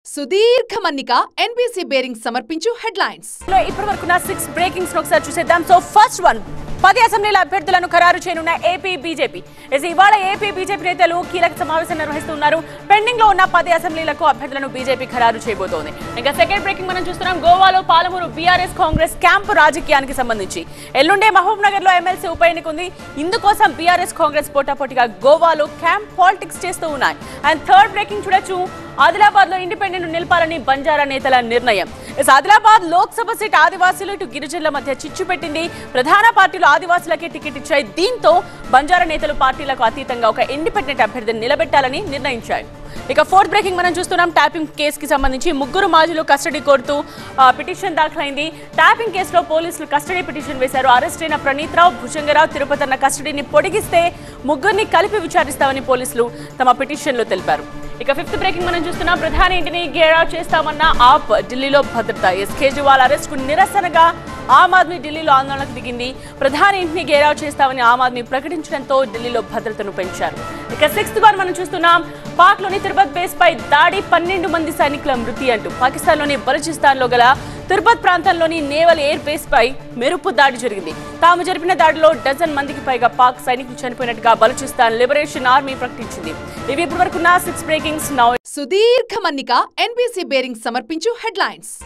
సుదీర్ఘ మన్నిక NBC bearing సమర్పించు హెడ్లైన్స్ లో ఇప్పటి వరకు సిక్స్ బ్రేకింగ్స్ ఒకసారి చూసేద్దాం సో ఫస్ట్ వన్ పది అసెంబ్లీల అభ్యర్థులను ఖరారు చేయనున్న ఏపీ బీజేపీ ఎస్ ఇవాళ ఏపీ బీజేపీ నేతలు కీలక సమావేశం నిర్వహిస్తున్నారు పెండింగ్ లో ఉన్న పది అసెంబ్లీలకు అభ్యర్థులను బీజేపీ ఖరారు చేయబోతోంది ఇంకా సెకండ్ బ్రేకింగ్ మనం చూస్తున్నాం గోవాలో పాలమూరు బీఆర్ఎస్ కాంగ్రెస్ క్యాంపు రాజకీయానికి సంబంధించి ఎల్లుండే మహబూబ్ నగర్ లో ఎమ్మెల్సీ ఉప ఎన్నిక ఉంది ఇందుకోసం బీఆర్ఎస్ కాంగ్రెస్ పోటాపోటీగా గోవాలో క్యాంప్ పాలిటిక్స్ చేస్తూ ఉన్నాయి అండ్ థర్డ్ బ్రేకింగ్ చూడొచ్చు ఆదిలాబాద్ లో ఇండిపెండెంట్ నిలపాలని బంజారా నేతల నిర్ణయం ఎస్ ఆదిలాబాద్ లోక్సభ సీట్ ఆదివాసీలు ఇటు గిరిజనుల మధ్య చిచ్చు పెట్టింది ప్రధాన పార్టీలు ఆదివాసులకే టికెట్ ఇచ్చాయి దీంతో బంజారా నేతలు పార్టీలకు అతీతంగా ఒక ఇండిపెండెంట్ అభ్యర్థిని నిలబెట్టాలని నిర్ణయించాయి ఇక ఫోర్త్ బ్రేకింగ్ మనం చూస్తున్నాం ట్యాపింగ్ కేసుకి సంబంధించి ముగ్గురు మాజీలు కస్టడీ కోరుతూ ఆ, పిటిషన్ దాఖలైంది ట్యాపింగ్ కేసులో పోలీసులు కస్టడీ పిటిషన్ వేశారు అరెస్ట్ అయిన ప్రణీత్ రావు భుజంగరావు తిరుపతి అన్న కస్టడీని పొడిగిస్తే ముగ్గురిని కలిపి విచారిస్తామని పోలీసులు తమ పిటిషన్లో తెలిపారు ఇక ఫిఫ్త్ బ్రేకింగ్ మనం చూస్తున్నాం ప్రధాని ఇంటిని గేరా చేస్తామన్న ఆప్ ఢిల్లీలో భద్రత ఎస్ కేజ్రీవాల్ అరెస్ట్ కు నిరసనగా ఆమ్ ఆద్మీ ఢిల్లీలో ఆందోళనకు దిగింది ప్రధాని ఇంటిని గేరావ్ చేస్తామని ఆమ్ ఆద్మీ ప్రకటించడంతో ఢిల్లీలో భద్రతను పెంచారు ఇక సిక్స్త్ వన్ మనం చూస్తున్నాం పాక్ లోని తిరుపతి బేస్ పై దాడి పన్నెండు మంది సైనికుల మృతి అంటూ పాకిస్తాన్ లోని బలూచిస్తాన్ లో గల తిరుపతి ప్రాంతంలోని నేవల్ ఎయిర్ బేస్ పై మెరుపు దాడి జరిగింది తాము జరిపిన దాడిలో డజన్ మందికి పైగా పాక్ సైనికులు చనిపోయినట్టుగా బలూచిస్తాన్ లిబరేషన్ ఆర్మీ ప్రకటించింది ఇవి ఇప్పటి వరకు సిక్స్ బ్రేకింగ్స్ నౌ సుదీర్ఘ మన్నిక ఎన్బీసీ బేరింగ్ సమర్పించు హెడ్లైన్స్